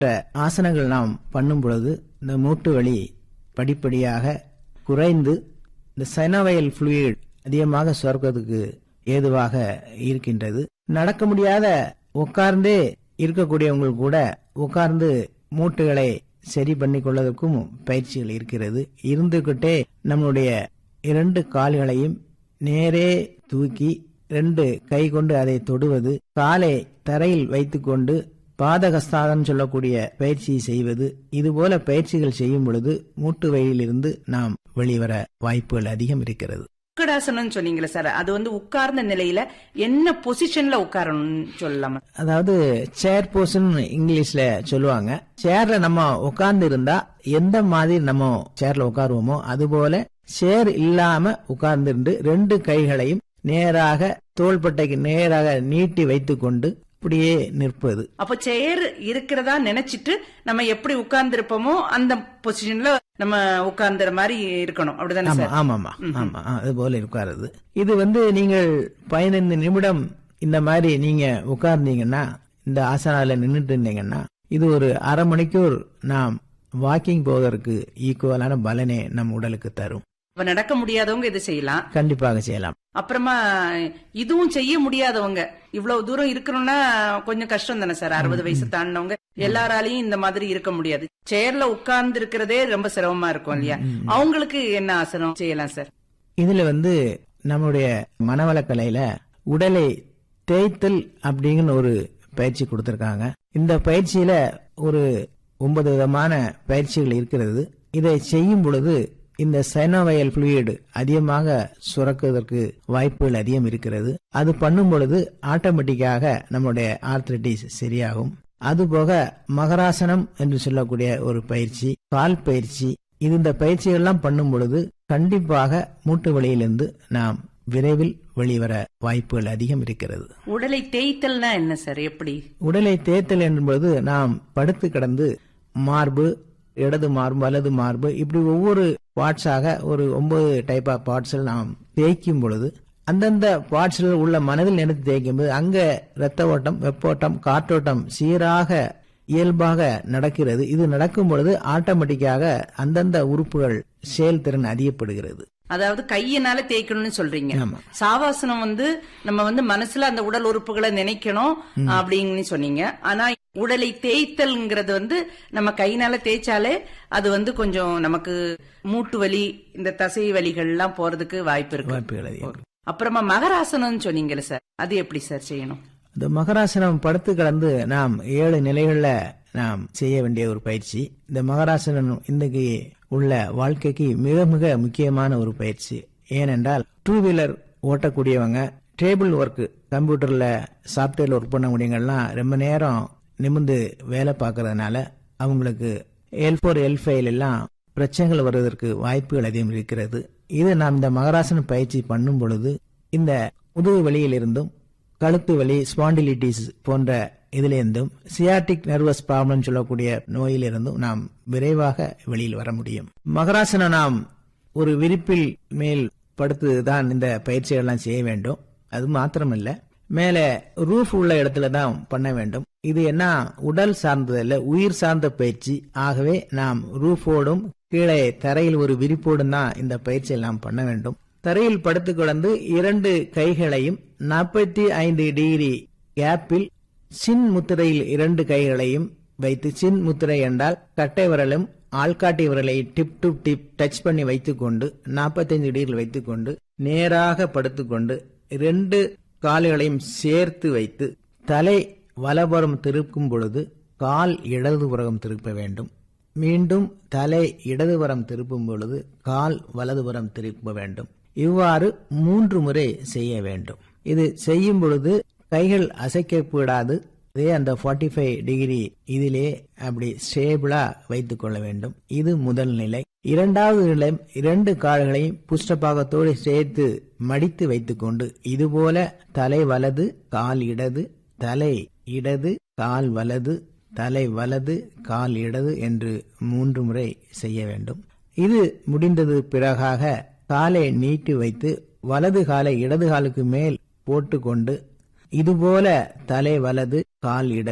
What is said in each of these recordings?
ஆசனங்கள் நாம் பண்ணும் பொழுது இந்த மூட்டு வலி படிப்படியாக குறைந்து இந்த சைனவயல் fluid அதிகமாக சுரக்கிறதுக்கு ஏதுவாக இருக்கின்றது நடக்க முடியாத உட்கார்ந்தே இருக்கக்கூடியவங்களுக்கு கூட உட்கார்ந்து மூட்டுகளை சரி பண்ணி கொள்வதற்கும் பயிற்சிகள் இருக்கிறது இருந்துகிட்டே நம்முடைய இரண்டு கால்களையும் நேரே தூக்கி ரெண்டு கை கொண்டு அதை தொடுவது காலை தரையில் வைத்துக்கொண்டு பாதகஸ்தாதம் சொல்லக்கூடிய பயிற்சியை செய்வது இதுபோல பயிற்சிகள் செய்யும் பொழுது மூட்டு வழியிலிருந்து நாம் வெளிவர வாய்ப்புகள் அதிகம் இருக்கிறது உக்கடாசனம் சொன்னீங்களே சார் அது வந்து உட்கார்ந்த நிலையில என்ன பொசிஷன்ல உட்காரணும்னு சொல்லலாமா அதாவது சேர் போர்ஷன் இங்கிலீஷ்ல சொல்லுவாங்க சேர்ல நம்ம உட்கார்ந்து இருந்தா எந்த மாதிரி நம்ம சேர்ல உட்காருவோமோ அதுபோல சேர் இல்லாம உட்கார்ந்து ரெண்டு கைகளையும் நேராக தோள்பட்டைக்கு நேராக நீட்டி வைத்துக்கொண்டு இப்படியே நிற்பது அப்ப சேர் இருக்கிறதா நினைச்சிட்டு நம்ம எப்படி உட்கார்ந்து இருப்போமோ அந்த பொசிஷன்ல நம்ம உட்கார்ந்துற மாதிரி இருக்கணும் அப்படிதானே ஆமா சார் ஆமாமா ஆமா ஆ, அது போல உட்காருது இது வந்து நீங்கள் பதினைந்து நிமிடம் இந்த மாதிரி நீங்க உட்கார்ந்தீங்கன்னா இந்த ஆசனால நின்றுட்டு இருந்தீங்கன்னா இது ஒரு அரை மணிக்கூர் நாம் வாக்கிங் போவதற்கு ஈக்குவலான பலனை நம் உடலுக்கு தரும் அப்ப நடக்க முடியாதவங்க இது செய்யலாம் கண்டிப்பாக செய்யலாம் அப்புறமா இதுவும் செய்ய முடியாதவங்க இவ்வளவு தூரம் இருக்கணும்னா கொஞ்சம் கஷ்டம் தானே சார் அறுபது வயசு தாண்டினவங்க எல்லாராலையும் இந்த மாதிரி இருக்க முடியாது சேர்ல உட்கார்ந்து இருக்கிறதே ரொம்ப சிரமமா இருக்கும் இல்லையா அவங்களுக்கு என்ன ஆசனம் செய்யலாம் சார் இதுல வந்து நம்முடைய மனவளக்கலையில உடலை தேய்த்தல் அப்படிங்கிற ஒரு பயிற்சி கொடுத்திருக்காங்க இந்த பயிற்சியில ஒரு ஒன்பது விதமான பயிற்சிகள் இருக்கிறது இதை செய்யும் பொழுது இந்த சைனோவயல் fluid அதிகமாக சுரக்குவதற்கு வாய்ப்புகள் அதிகம் இருக்கிறது அது பண்ணும் பொழுது ஆட்டோமேட்டிக்காக நம்முடைய ஆர்த்ரட்டிஸ் சரியாகும் அதுபோக மகராசனம் என்று சொல்லக்கூடிய ஒரு பயிற்சி கால் பயிற்சி இது இந்த பயிற்சிகள்லாம் பண்ணும் பொழுது கண்டிப்பாக மூட்டு வலியிலிருந்து நாம் விரைவில் வெளிவர வாய்ப்புகள் அதிகம் இருக்கிறது உடலை தேய்த்தல்னா என்ன சார் எப்படி உடலை தேய்த்தல் என்பது நாம் படுத்து கிடந்து மார்பு இடது மார்பு வலது மார்பு இப்படி ஒவ்வொரு பார்ட்ஸாக ஒரு ஒன்பது டைப் ஆஃப் பார்ட்ஸில் நாம் தேய்க்கும் பொழுது அந்தந்த பார்ட்ஸில் உள்ள மனதில் நினைத்து தேய்க்கும் போது அங்க இரத்த ஓட்டம் வெப்போட்டம் காற்றோட்டம் சீராக இயல்பாக நடக்கிறது இது நடக்கும் பொழுது ஆட்டோமேட்டிக்காக அந்தந்த உறுப்புகள் செயல்திறன் அதிகப்படுகிறது அதாவது கையினால தேய்க்கணும்னு சொல்றீங்க ஆமா. சாவாசனம் வந்து நம்ம வந்து மனசுல அந்த உடல் உறுப்புகளை நினைக்கணும் அப்படின்னு சொன்னீங்க ஆனா உடலை தேய்த்தல்ங்கிறது வந்து நம்ம கையினால தேய்ச்சாலே அது வந்து கொஞ்சம் நமக்கு மூட்டு வலி இந்த தசை வலிகள் எல்லாம் போறதுக்கு வாய்ப்பு இருக்கு வாய்ப்புகள் அதிகம் அப்புறமா மகராசனம்னு சொன்னீங்கல்ல சார் அது எப்படி சார் செய்யணும் இந்த மகராசனம் படுத்து கிடந்து நாம் ஏழு நிலைகள்ல நாம் செய்ய வேண்டிய ஒரு பயிற்சி இந்த மகராசனம் இன்னைக்கு உள்ள வாழ்க்கைக்கு மிக மிக முக்கியமான ஒரு பயிற்சி ஏனென்றால் டூ வீலர் ஓட்டக்கூடியவங்க டேபிள் ஒர்க் கம்ப்யூட்டர்ல சாப்ட்வேர்ல ஒர்க் பண்ணக்கூடியவங்கலாம் ரொம்ப நேரம் நிமிந்து வேலை பார்க்கறதுனால அவங்களுக்கு எல் ஃபோர் எல் ஃபைவ் எல்லாம் பிரச்சனைகள் வருவதற்கு வாய்ப்புகள் அதிகம் இருக்கிறது இது நாம் இந்த மகராசன பயிற்சி பண்ணும் பொழுது இந்த முதுகு வலியிலிருந்தும் கழுத்து வலி ஸ்பாண்டிலிட்டிஸ் போன்ற இதிலிருந்தும் சியாட்டிக் நர்வஸ் ப்ராப்ளம் சொல்லக்கூடிய நோயிலிருந்தும் நாம் விரைவாக வெளியில் வர முடியும் மகராசனம் நாம் ஒரு விரிப்பில் மேல் படுத்துதான் இந்த பயிற்சிகள்லாம் செய்ய வேண்டும் அது மாத்திரமல்ல மேலே ரூஃப் உள்ள இடத்துல தான் பண்ண வேண்டும் இது என்ன உடல் சார்ந்ததல்ல உயிர் சார்ந்த பயிற்சி ஆகவே நாம் ரூஃபோடும் கீழே தரையில் ஒரு விரிப்போடும் தான் இந்த பயிற்சியை நாம் பண்ண வேண்டும் தரையில் படுத்து கிடந்து இரண்டு கைகளையும் நாற்பத்தி ஐந்து டிகிரி கேப்பில் சின் முத்திரையில் இரண்டு கைகளையும் வைத்து சின் முத்திரை என்றால் கட்டை விரலும் ஆள்காட்டி விரலை டிப் டு டிப் டச் பண்ணி வைத்துக்கொண்டு 45 டிகிரியில் வைத்துக்கொண்டு நேராக படுத்துக்கொண்டு இரண்டு கால்களையும் சேர்த்து வைத்து தலை வலபுறம் திருப்பும் பொழுது கால் இடதுபுறம் திருப்ப வேண்டும் மீண்டும் தலை இடதுபுறம் திருப்பும் பொழுது கால் வலதுபுறம் திருப்ப வேண்டும் இவ்வாறு மூன்று முறை செய்ய வேண்டும் இது செய்யும் பொழுது கைகள் அசைக்கப்படாது அதே அந்த 45 ஃபைவ் டிகிரி இதிலே அப்படி ஸ்டேபிளா வைத்துக் கொள்ள வேண்டும் இது முதல் நிலை இரண்டாவது நிலை இரண்டு கால்களையும் புஷ்டபாகத்தோடு சேர்த்து மடித்து வைத்துக்கொண்டு இதுபோல தலை வலது கால் இடது தலை இடது கால் வலது தலை வலது கால் இடது என்று மூன்று முறை செய்ய வேண்டும் இது முடிந்தது பிறகாக காலை நீட்டி வைத்து வலது காலை இடது காலுக்கு மேல் போட்டுக்கொண்டு இதுபோல தலை வலது கால் இடது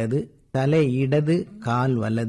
தலை இடது கால் வலது